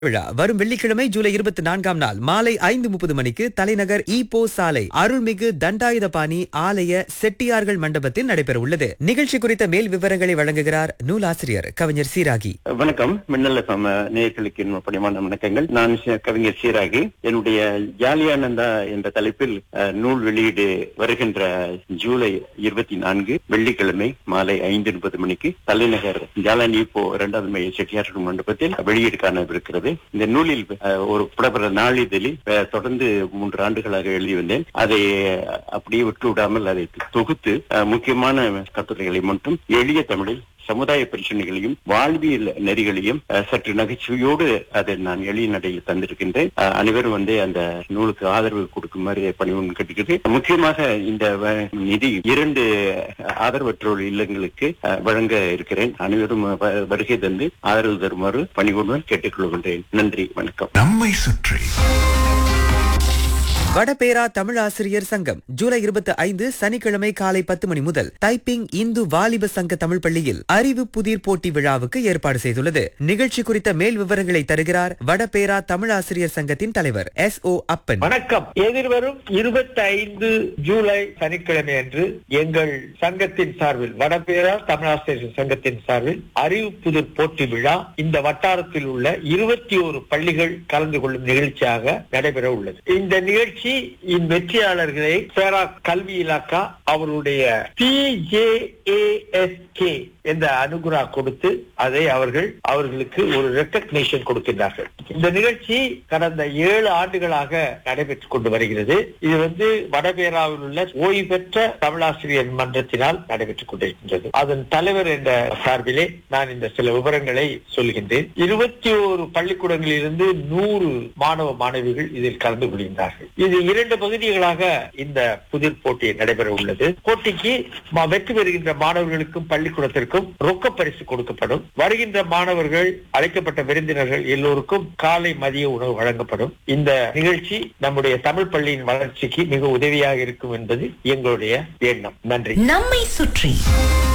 விழா வரும் வெள்ளிக்கிழமை ஜூலை இருபத்தி நான்காம் நாள் மாலை ஐந்து முப்பது மணிக்கு தலைநகர் ஈப்போ சாலை அருள்மிகு தண்டாயுதபாணி ஆலய செட்டியார்கள் மண்டபத்தில் நடைபெற உள்ளது நிகழ்ச்சி குறித்த மேல் விவரங்களை வழங்குகிறார் நூலாசிரியர் கவிஞர் சீராகி வணக்கம் மின்னல சம நேயர்களுக்கு என் பணிவான வணக்கங்கள் நான் சி- கவிஞர் சீராகி என்னுடைய ஜாலியானந்தா என்ற தலைப்பில் அஹ், நூல் வெளியீடு வருகின்ற ஜூலை இருபத்தி நான்கு வெள்ளிக்கிழமை மாலை ஐந்து முப்பது மணிக்கு தலைநகர் ஜாலான் இப்போ இரண்டாவது மைய செட்டியார்கள் மண்டபத்தில் வெளியீடு காணவிருக்கிறது இந்த நூலில் அஹ், ஒரு புலப்பட நாளிதழில் அஹ், தொடர்ந்து மூன்று ஆண்டுகளாக எழுதி வந்தேன் அதை அஹ், அப்படியே விட்டு விடாமல் அதை தொகுத்து அஹ், முக்கியமான கட்டுரைகளை மட்டும் எளிய தமிழில் சமுதாய பிரச்சனைகளையும் வாழ்வியல் நெறிகளையும் அஹ், சற்று நகைச்சுவையோடு அதை நான் எளிய நடையில் தந்திருக்கின்றேன் அஹ், அனைவரும் வந்து அந்த நூலுக்கு ஆதரவு கொடுக்குமாறு பணிவுடன் கேட்டுக்கிறேன் முக்கியமாக இந்த வ- நிதி இரண்டு ஆதரவற்றோர் இல்லங்களுக்கு அஹ், வழங்க இருக்கிறேன் அனைவரும் வ- வருகை தந்து ஆதரவு தருமாறு பணிவுடன் கேட்டுக்கொள்கின்றேன் நன்றி வணக்கம் நம்மை சுற்றி வடபேரா தமிழ் ஆசிரியர் சங்கம் ஜூலை இருபத்தி ஐந்து சனிக்கிழமை காலை பத்து மணி முதல் டைப்பிங் இந்து வாலிப சங்க தமிழ் பள்ளியில் அறிவு புதிர் போட்டி விழாவுக்கு ஏற்பாடு செய்துள்ளது நிகழ்ச்சி குறித்த மேல் விவரங்களை தருகிறார் வடபேரா தமிழ் ஆசிரியர் சங்கத்தின் தலைவர் எஸ் ஓ அப்பன் வணக்கம் எதிர்வரும் இருபத்தி ஐந்து ஜூலை சனிக்கிழமை அன்று எங்கள் சங்கத்தின் சார்பில் வடபேரா தமிழாசிரியர் சங்கத்தின் சார்பில் அறிவு புதிர் போட்டி விழா இந்த வட்டாரத்தில் உள்ள இருபத்தி ஒரு பள்ளிகள் கலந்து கொள்ளும் நிகழ்ச்சியாக நடைபெற உள்ளது இந்த நிகழ்ச்சி இன் வெற்றியாளர்களை பேரா கல்வி இலாக்கா அவருடைய பிஜேஏஎஸ்கே என்ற அனுகுரா கொடுத்து அதை அவர்கள் அவர்களுக்கு ஒரு ரெக்கக்னேஷன் கொடுக்கின்றார்கள் இந்த நிகழ்ச்சி கடந்த ஏழு ஆண்டுகளாக நடைபெற்றுக் கொண்டு வருகிறது இது வந்து வடபேராவில் உள்ள ஓய்வு பெற்ற தமிழாசிரியர் மன்றத்தினால் நடைபெற்றுக் கொண்டிருக்கின்றது அதன் தலைவர் என்ற சார்பிலே நான் இந்த சில விவரங்களை சொல்கின்றேன் இருபத்தி ஓரு பள்ளிக்கூடங்களில் இருந்து நூறு மாணவ மாணவிகள் இதில் கலந்து கொள்கின்றார்கள் இது இரண்டு பகுதிகளாக இந்த புதிர் போட்டி நடைபெற உள்ளது போட்டிக்கு ம- வெற்றி பெறுகின்ற மாணவர்களுக்கும் பள்ளிக்கூடத்திற்கும் ரொக்க பரிசு கொடுக்கப்படும் வருகின்ற மாணவர்கள் அழைக்கப்பட்ட விருந்தினர்கள் எல்லோருக்கும் காலை மதிய உணவு வழங்கப்படும் இந்த நிகழ்ச்சி நம்முடைய தமிழ் பள்ளியின் வளர்ச்சிக்கு மிக உதவியாக இருக்கும் என்பது எங்களுடைய எண்ணம் நன்றி நம்மை சுற்றி